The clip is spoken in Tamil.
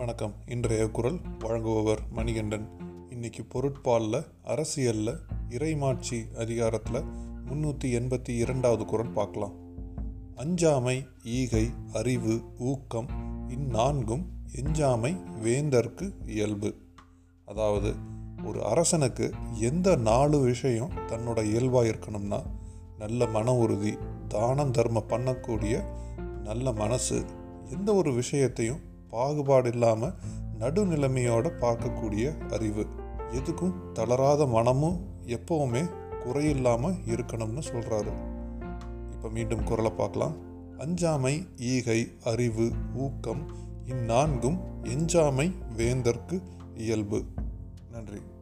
வணக்கம் இன்றைய குரல் வழங்குபவர் மணிகண்டன் இன்னைக்கு பொருட்பாலில் அரசியலில் இறைமாட்சி அதிகாரத்தில் முந்நூற்றி எண்பத்தி இரண்டாவது குரல் பார்க்கலாம் அஞ்சாமை ஈகை அறிவு ஊக்கம் இந்நான்கும் எஞ்சாமை வேந்தர்க்கு இயல்பு அதாவது ஒரு அரசனுக்கு எந்த நாலு விஷயம் தன்னோட இயல்பாக இருக்கணும்னா நல்ல மன உறுதி தானம் தர்மம் பண்ணக்கூடிய நல்ல மனசு எந்த ஒரு விஷயத்தையும் பாகுபாடு இல்லாமல் நடுநிலைமையோட பார்க்கக்கூடிய அறிவு எதுக்கும் தளராத மனமும் எப்பவுமே குறையில்லாமல் இருக்கணும்னு சொல்கிறாரு இப்போ மீண்டும் குரலை பார்க்கலாம் அஞ்சாமை ஈகை அறிவு ஊக்கம் இந்நான்கும் எஞ்சாமை வேந்தர்க்கு இயல்பு நன்றி